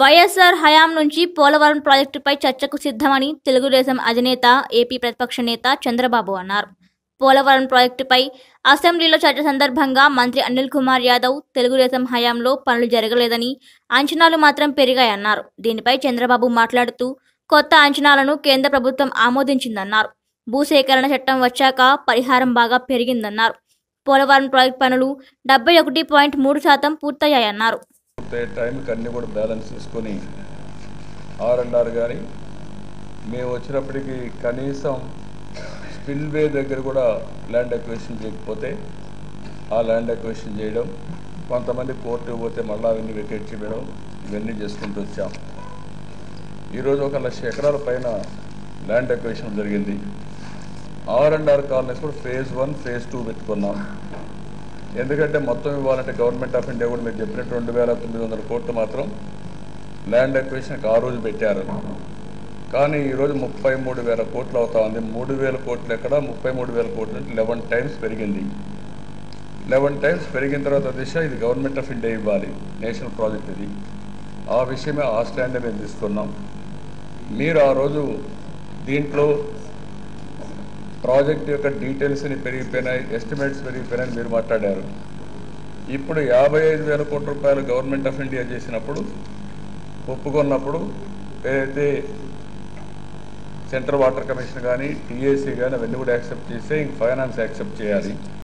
వైఎస్ఆర్ హయాం నుంచి పోలవరం ప్రాజెక్టుపై చర్చకు సిద్ధమని తెలుగుదేశం అధినేత ఏపీ ప్రతిపక్ష నేత చంద్రబాబు అన్నారు పోలవరం ప్రాజెక్టుపై అసెంబ్లీలో చర్చ సందర్భంగా మంత్రి అనిల్ కుమార్ యాదవ్ తెలుగుదేశం హయాంలో పనులు జరగలేదని అంచనాలు మాత్రం పెరిగాయన్నారు దీనిపై చంద్రబాబు మాట్లాడుతూ కొత్త అంచనాలను కేంద్ర ప్రభుత్వం ఆమోదించిందన్నారు భూసేకరణ చట్టం వచ్చాక పరిహారం బాగా పెరిగిందన్నారు పోలవరం ప్రాజెక్టు పనులు డెబ్బై ఒకటి పాయింట్ మూడు శాతం పూర్తయ్యాయన్నారు పూర్తయ్యే టైంకి అన్నీ కూడా బ్యాలెన్స్ చేసుకొని ఆర్ అండ్ ఆర్ కానీ మేము వచ్చినప్పటికీ కనీసం స్పిల్వే దగ్గర కూడా ల్యాండ్ అక్వేషన్ చేయకపోతే ఆ ల్యాండ్ అక్వేషన్ చేయడం కొంతమంది కోర్టుకు పోతే మళ్ళీ అవన్నీ వెకేట్ చేయడం ఇవన్నీ చేసుకుంటూ వచ్చాం ఈరోజు ఒక లక్ష ఎకరాల పైన ల్యాండ్ అక్వేషన్ జరిగింది ఆర్ అండ్ ఆర్ కాలనీస్ కూడా ఫేజ్ వన్ ఫేజ్ టూ పెట్టుకున్నాం ఎందుకంటే మొత్తం ఇవ్వాలంటే గవర్నమెంట్ ఆఫ్ ఇండియా కూడా మీరు చెప్పినట్టు రెండు వేల తొమ్మిది వందల కోట్లు మాత్రం ల్యాండ్ అక్విజిషన్కి ఆ రోజు పెట్టారు కానీ ఈరోజు ముప్పై మూడు వేల కోట్లు అవుతా ఉంది మూడు వేల కోట్లు ఎక్కడ ముప్పై మూడు వేల కోట్లు అంటే లెవెన్ టైమ్స్ పెరిగింది లెవెన్ టైమ్స్ పెరిగిన తర్వాత దిశ ఇది గవర్నమెంట్ ఆఫ్ ఇండియా ఇవ్వాలి నేషనల్ ప్రాజెక్ట్ ఇది ఆ విషయమే ఆ స్టాండ్ మేము తీసుకున్నాం మీరు ఆ రోజు దీంట్లో ప్రాజెక్ట్ యొక్క డీటెయిల్స్ని పెరిగిపోయినాయి ఎస్టిమేట్స్ పెరిగిపోయినాయని మీరు మాట్లాడారు ఇప్పుడు యాభై ఐదు వేల కోట్ల రూపాయలు గవర్నమెంట్ ఆఫ్ ఇండియా చేసినప్పుడు ఒప్పుకున్నప్పుడు ఏదైతే సెంట్రల్ వాటర్ కమిషన్ కానీ టీఏసీ కానీ అవన్నీ కూడా యాక్సెప్ట్ చేస్తే ఇంక ఫైనాన్స్ యాక్సెప్ట్ చేయాలి